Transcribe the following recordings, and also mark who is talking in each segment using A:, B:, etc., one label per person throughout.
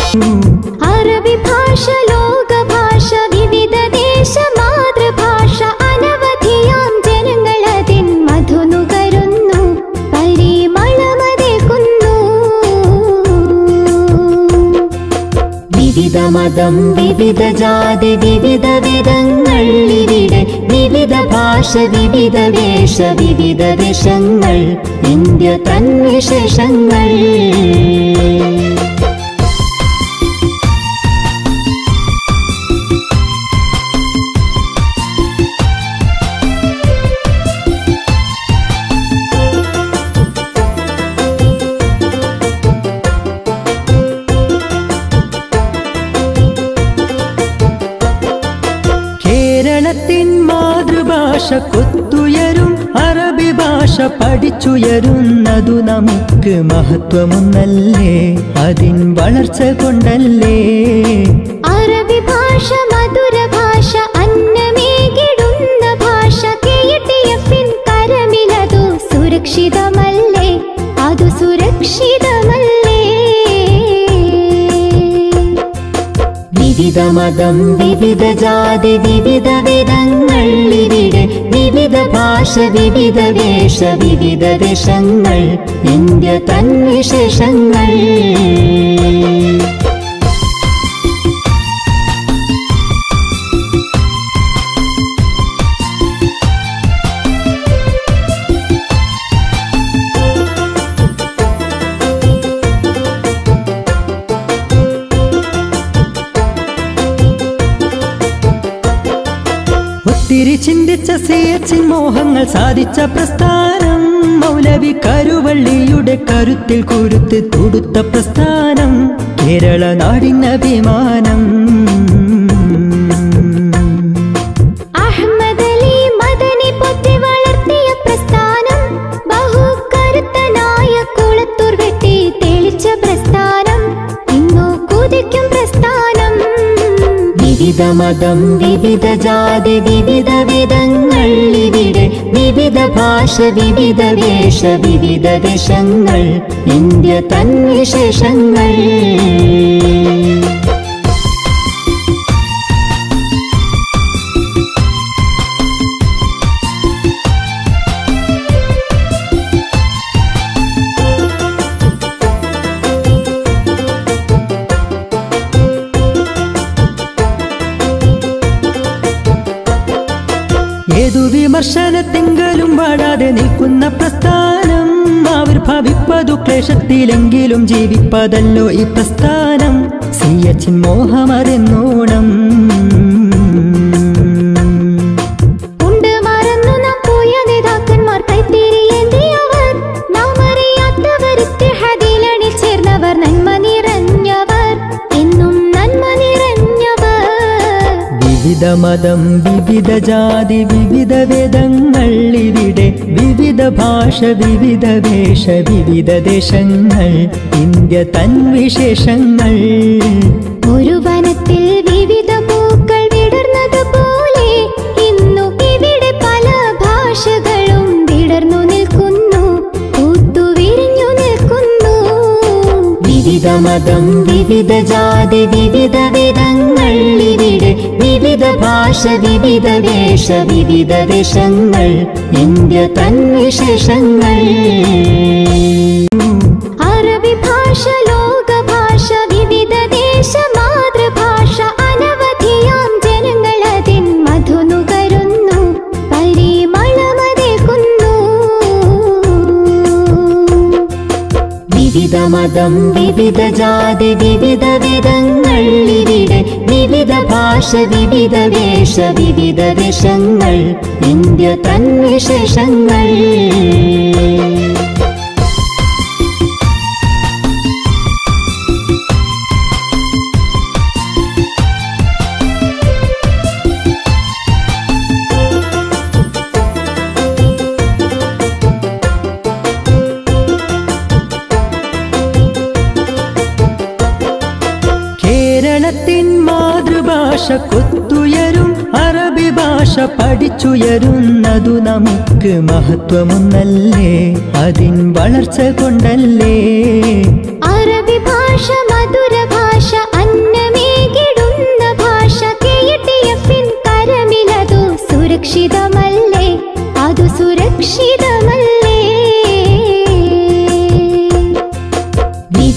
A: അറബി ഭാഷ ലോകഭാഷ വിവിധ ദേശ മാതൃഭാഷ അനവധിയാം ജനങ്ങൾ അതിൻ മധു നുകരുന്നു പരിമളമതേക്കുന്നു
B: വിവിധ മതം വിവിധ ജാതി വിവിധ വിധങ്ങൾ ഇവിടെ വിവിധ ഭാഷ വിവിധ വേഷ വിവിധ ദേശങ്ങൾ ഇന്ത്യ തൻ വിശേഷങ്ങൾ
C: കേരളത്തിൻ മാതൃഭാഷ കൊത്തുയരും അറബി ഭാഷ പഠിച്ചുയരുന്നതു നമുക്ക് മഹത്വമൊന്നല്ലേ അതിൻ വളർച്ച കൊണ്ടല്ലേ
A: അറബി ഭാഷ മധുര ഭാഷ അന്നമേകിടുന്ന ഭാഷ കെയ്യട്ടിയഫിൻ കരമിലതു സുരക്ഷിതമല്ലേ അതു സുരക്ഷിതമല്ലേ
B: വിവിധ മതം വിവിധ ജാതി വിവിധ വിധങ്ങൾ ഇവിടെ വിവിധ ഭാഷ വിവിധ വേഷ വിവിധ ദേശങ്ങൾ ഇന്ത്യ തൻ വിശേഷങ്ങൾ
C: ഒത്തിരി ചിന്തിച്ച സിയച്ചിൻ മോഹങ്ങൾ സാധിച്ച പ്രസ്ഥാനം മൗലവി കരുവള്ളിയുടെ കരുത്തിൽ കുരുത്ത് തൊടുത്ത പ്രസ്ഥാനം കേരള നാടിനഭിമാനം
A: അഹമ്മദ് അലി മദനി പൊത്തി വളർത്തിയ പ്രസ്ഥാനം ബഹുകരുത്തനായ കുളത്തൂർ വെട്ടി തെളിച്ച പ്രസ്ഥാനം ഇന്നു കുതിക്കും പ്രസ്ഥാനം
B: വിവിധ മതം വിവിധ ജാതി വിവിധ വിധങ്ങൾ ഇവിടെ വിവിധ ഭാഷ വിവിധ വേഷ വിവിധ ദേശങ്ങൾ ഇന്ത്യ തൻ വിശേഷങ്ങൾ
C: ഏതു വിമർശനത്തെങ്കിലും വാടാതെ നിൽക്കുന്ന പ്രസ്ഥാനം ആവിർഭവിപ്പതു ക്ലേശത്തിലെങ്കിലും ജീവിപ്പതല്ലോ ഈ പ്രസ്ഥാനം സിയച്ചിൻ മോഹമതെന്നോണം
A: ഉണ്ട് മറന്നു നാം പോയ നേതാക്കന്മാർ കൈത്തിരിയേന്തിയവർ നാം അറിയാത്തവർ ഇത്തിഹാദിലണിൽ ചേർന്നവർ നന്മ നിറഞ്ഞവർ എന്നും നന്മ നിറഞ്ഞവർ
C: വിവിധ മതം വിവിധ ജാതി വിവിധ വേദങ്ങൾ ഇവിടെ വിവിധ ഭാഷ വിവിധ വേഷ വിവിധ ദേശങ്ങൾ ഇന്ത്യ തൻ വിശേഷങ്ങൾ
A: ഒരു വനത്തിൽ വിവിധ പൂക്കൾ വിടർന്നതുപോലെ ഇന്നു ഇവിടെ പല ഭാഷകളും വിടർന്നു നിൽക്കുന്നു പൂത്തു വിരിഞ്ഞു നിൽക്കുന്നു
B: വിവിധ മതം വിവിധ ജാതി വിവിധ വിധങ്ങൾ ഇവിടെ വിവിധ ഭാഷ വിവിധ വേഷ വിവിധ ദേശങ്ങൾ ഇന്ത്യ തൻ വിശേഷങ്ങൾ
A: അറബി ഭാഷ ലോകഭാഷ വിവിധ ദേശ മാതൃഭാഷ അനവധിയാം ജനങ്ങൾ അതിൻ മധു നുകരുന്നു പരിമളമതേക്കുന്നു
B: വിവിധ മതം വിവിധ ജാതി വിവിധ വിധങ്ങൾ ഇവിടെ വിവിധ ഭാഷ വിവിധ വേഷ വിവിധ ദേശങ്ങൾ ഇന്ത്യ തൻ വിശേഷങ്ങൾ
C: കേരളത്തിൻ മാതൃഭാഷ കൊത്തുയരും അറബി ഭാഷ പഠിച്ചുയരുന്നതു നമുക്ക് മഹത്വമൊന്നല്ലേ അതിൻ വളർച്ച കൊണ്ടല്ലേ
A: അറബി ഭാഷ മധുര ഭാഷ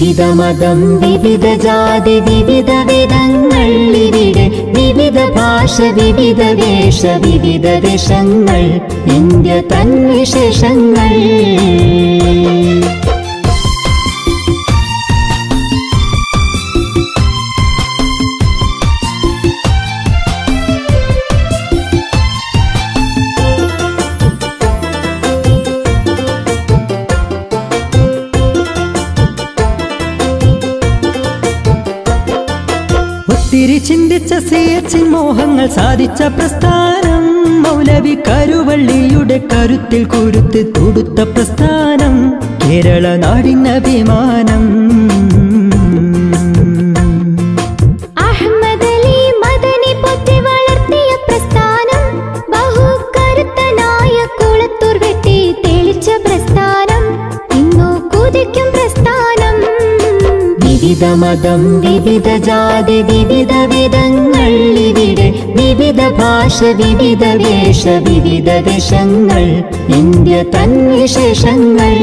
B: വിവിധ മതം വിവിധ ജാതി വിവിധ വേദങ്ങൾ ഇവിടെ വിവിധ ഭാഷ വിവിധ വേഷ വിവിധ ദേശങ്ങൾ ഇന്ത്യ തൻ വിശേഷങ്ങൾ
C: ഒത്തിരി ചിന്തിച്ച സിയച്ചിൻ മോഹങ്ങൾ സാധിച്ച പ്രസ്ഥാനം മൗലവി കരുവള്ളിയുടെ കരുത്തിൽ കുരുത്ത് തൊടുത്ത പ്രസ്ഥാനം കേരള നാടിൻ അഭിമാനം
A: അഹമ്മദ് അലി മദനി പൊത്തി വളർത്തിയ പ്രസ്ഥാനം ബഹുകരുത്തനായ കുളത്തൂർ വെട്ടി തെളിച്ച പ്രസ്ഥാനം ഇന്നു കുതിക്കും പ്രസ്ഥാനം
B: വിവിധ മതം വിവിധ ജാതി വിവിധ വേദങ്ങൾ ഇവിടെ വിവിധ ഭാഷ വിവിധ വേഷ വിവിധ ദേശങ്ങൾ ഇന്ത്യ തൻ വിശേഷങ്ങൾ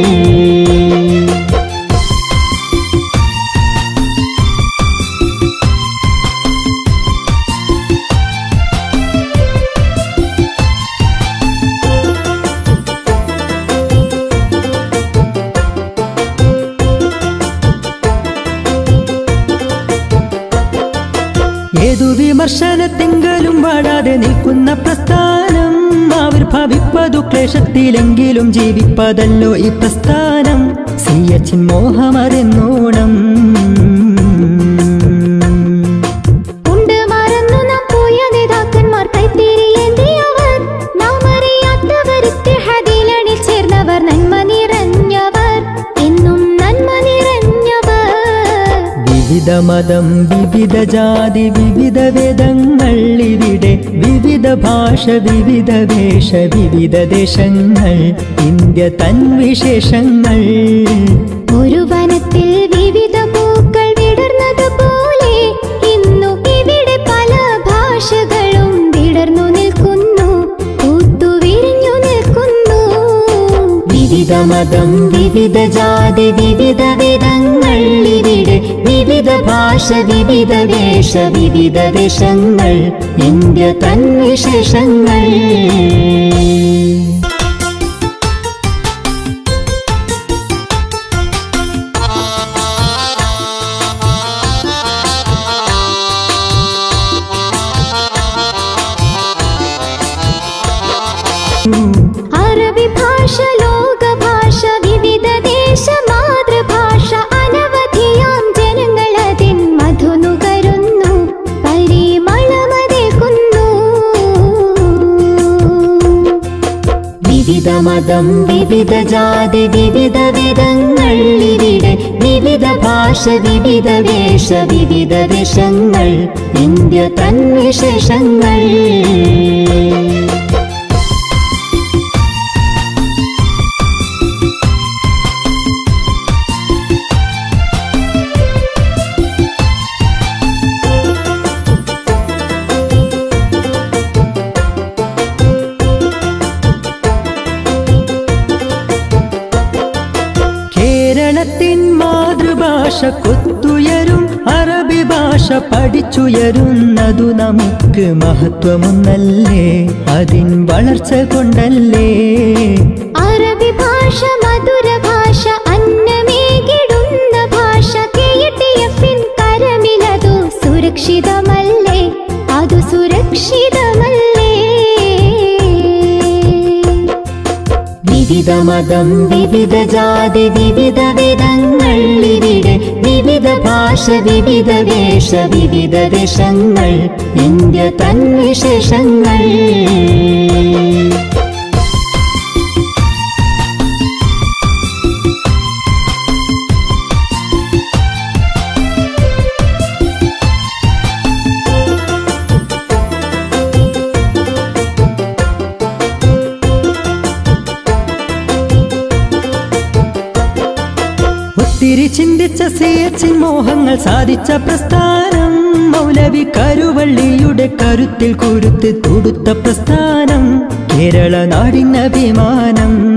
C: ഏതു വിമർശനത്തെങ്കിലും വാടാതെ നിൽക്കുന്ന പ്രസ്ഥാനം ആവിർഭവിപ്പതു ക്ലേശത്തിലെങ്കിലും ജീവിപ്പതല്ലോ ഈ പ്രസ്ഥാനം സിയച്ചിൻ മോഹമറിന്നോണം
A: ഉണ്ട് മറന്നു നാം പോയ നേതാക്കന്മാർ കൈത്തിരിയേന്തിയവർ നാം അറിയാത്തവർ ഇത്തിഹാദിലണിൽ ചേർന്നവർ നന്മ നിറഞ്ഞവർ എന്നും നന്മ നിറഞ്ഞവർ
C: വിവിധ മതം വിവിധ ജാതി വിവിധ വേദങ്ങൾ ഇവിടെ വിവിധ ഭാഷ വിവിധ വേഷ വിവിധ ദേശങ്ങൾ ഇന്ത്യ തൻ വിശേഷങ്ങൾ
A: ഒരു വനത്തിൽ വിവിധ പൂക്കൾ വിടർന്നതുപോലെ ഇന്നു ഇവിടെ പല ഭാഷകളും വിടർന്നു നിൽക്കുന്നു പൂത്തു വിരിഞ്ഞു നിൽക്കുന്നു
B: വിവിധ മതം വിവിധ ജാതി വിവിധ വേദങ്ങൾ ഇവിടെ വിവിധ ഭാഷ വിവിധ വേഷ വിവിധ ദേശങ്ങൾ ഇന്ത്യ തൻ വിശേഷങ്ങൾ
A: അറബി ഭാഷ ലോക ഭാഷ വിവിധ ദേശ മാതൃഭാഷ അനവധിയാം ജനങ്ങൾ അതിൻ മധു നുകരുന്നു പരിമളമതേക്കുന്നു
B: വിവിധ മതം വിവിധ ജാതി വിവിധ വേദങ്ങൾ ഇവിടെ വിവിധ ഭാഷ വിവിധ വേഷ വിവിധ ദേശങ്ങൾ ഇന്ത്യ തൻ വിശേഷങ്ങൾ
C: കേരളത്തിൻ മാതൃഭാഷ കൊത്തുയരും അറബി ഭാഷ പഠിച്ചുയരുന്നതു നമുക്ക് മഹത്വമൊന്നല്ലേ അതിൻ വളർച്ച കൊണ്ടല്ലേ
A: അറബി ഭാഷ മധുര ഭാഷ അന്നമേകിടുന്ന ഭാഷ കെയ്യട്ടിയഫിൻ കരമിലതു സുരക്ഷിതമല്ലേ അതു സുരക്ഷിതമല്ലേ
B: വിവിധ മതം വിവിധ ജാതി വിവിധ വേദങ്ങൾ ഇവിടെ വിവിധ ഭാഷ വിവിധ വേഷ വിവിധ ദേശങ്ങൾ ഇന്ത്യ തൻ വിശേഷങ്ങൾ
C: ഒത്തിരി ചിന്തിച്ച സിയച്ചിൻ മോഹങ്ങൾ സാധിച്ച പ്രസ്ഥാനം മൗലവി കരുവള്ളിയുടെ കരുത്തിൽ കുരുത്ത് തൊടുത്ത പ്രസ്ഥാനം കേരള നാടിൻ അഭിമാനം